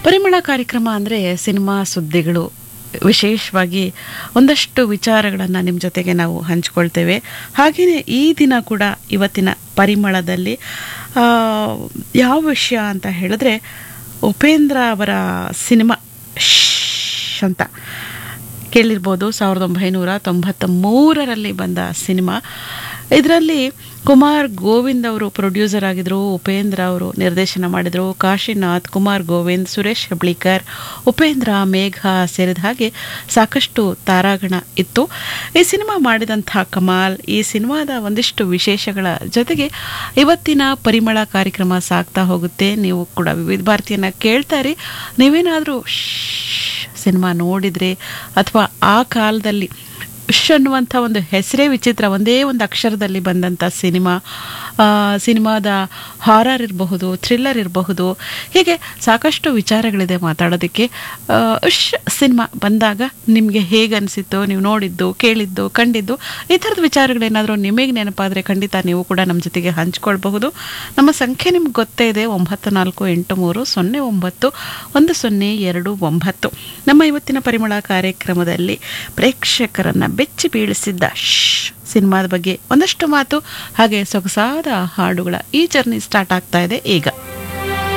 ಪರಿಮಳ ಕಾರ್ಯಕ್ರಮ ಅಂದರೆ ಸಿನಿಮಾ ಸುದ್ದಿಗಳು ವಿಶೇಷವಾಗಿ ಒಂದಷ್ಟು ವಿಚಾರಗಳನ್ನು ನಿಮ್ಮ ಜೊತೆಗೆ ನಾವು ಹಂಚ್ಕೊಳ್ತೇವೆ ಹಾಗೆಯೇ ಈ ದಿನ ಕೂಡ ಇವತ್ತಿನ ಪರಿಮಳದಲ್ಲಿ ಆ, ಯಾವ ವಿಷಯ ಅಂತ ಹೇಳಿದ್ರೆ ಉಪೇಂದ್ರ ಅವರ ಸಿನಿಮಾ ಶ್ ಅಂತ ಕೇಳಿರ್ಬೋದು ಸಾವಿರದ ಒಂಬೈನೂರ ತೊಂಬತ್ತ ಮೂರರಲ್ಲಿ ಬಂದ ಸಿನಿಮಾ ಇದರಲ್ಲಿ ಕುಮಾರ್ ಗೋವಿಂದ್ ಅವರು ಪ್ರೊಡ್ಯೂಸರ್ ಆಗಿದ್ರು ಉಪೇಂದ್ರ ಅವರು ನಿರ್ದೇಶನ ಮಾಡಿದರು ಕಾಶಿನಾಥ್ ಕುಮಾರ್ ಗೋವಿಂದ್ ಸುರೇಶ್ ಹೆಬ್ಳಿಕರ್ ಉಪೇಂದ್ರ ಮೇಘ ಸೇರಿದ ಹಾಗೆ ಸಾಕಷ್ಟು ತಾರಾಗಣ ಇತ್ತು ಈ ಸಿನಿಮಾ ಮಾಡಿದಂಥ ಕಮಾಲ್ ಈ ಸಿನಿಮಾದ ಒಂದಿಷ್ಟು ವಿಶೇಷಗಳ ಜೊತೆಗೆ ಇವತ್ತಿನ ಪರಿಮಳ ಕಾರ್ಯಕ್ರಮ ಸಾಗ್ತಾ ಹೋಗುತ್ತೆ ನೀವು ಕೂಡ ವಿವಿಧ ಭಾರತಿಯನ್ನು ಕೇಳ್ತಾರೆ ನೀವೇನಾದರೂ ಸಿನಿಮಾ ನೋಡಿದರೆ ಅಥವಾ ಆ ಕಾಲದಲ್ಲಿ ಶ್ ಅನ್ನುವಂಥ ಒಂದು ಹೆಸರೇ ವಿಚಿತ್ರ ಒಂದೇ ಒಂದು ಅಕ್ಷರದಲ್ಲಿ ಬಂದಂಥ ಸಿನಿಮಾ ಆ, ಸಿನಿಮಾದ ಹಾರರ್ ಇರಬಹುದು ಥ್ರಿಲ್ಲರ್ ಇರಬಹುದು ಹೀಗೆ ಸಾಕಷ್ಟು ವಿಚಾರಗಳಿದೆ ಮಾತಾಡೋದಕ್ಕೆ ಆ, ಶ್ ಸಿನಿಮಾ ಬಂದಾಗ ನಿಮಗೆ ಹೇಗೆ ಅನಿಸಿತ್ತು ನೀವು ನೋಡಿದ್ದು ಕೇಳಿದ್ದು ಕಂಡಿದ್ದು ಈ ಥರದ ವಿಚಾರಗಳೇನಾದರೂ ನಿಮಗೆ ನೆನಪಾದರೆ ಖಂಡಿತ ನೀವು ಕೂಡ ನಮ್ಮ ಜೊತೆಗೆ ಹಂಚ್ಕೊಳ್ಬಹುದು ನಮ್ಮ ಸಂಖ್ಯೆ ನಿಮ್ಗೆ ಗೊತ್ತೇ ಇದೆ ಒಂಬತ್ತು ನಾಲ್ಕು ಎಂಟು ಮೂರು ಸೊನ್ನೆ ಒಂಬತ್ತು ಒಂದು ಸೊನ್ನೆ ಎರಡು ಒಂಬತ್ತು ನಮ್ಮ ಇವತ್ತಿನ ಪರಿಮಳ ಕಾರ್ಯಕ್ರಮದಲ್ಲಿ ಪ್ರೇಕ್ಷಕರನ್ನ ಬೆಚ್ಚಿ ಬೀಳಿಸಿದ್ದ ಶ್ ಸಿನಿಮಾದ ಬಗ್ಗೆ ಒಂದಷ್ಟು ಮಾತು ಹಾಗೆ ಸೊಗಸಾದ ಹಾಡುಗಳ ಈ ಜರ್ನಿ ಸ್ಟಾರ್ಟ್ ಆಗ್ತಾ ಇದೆ ಈಗ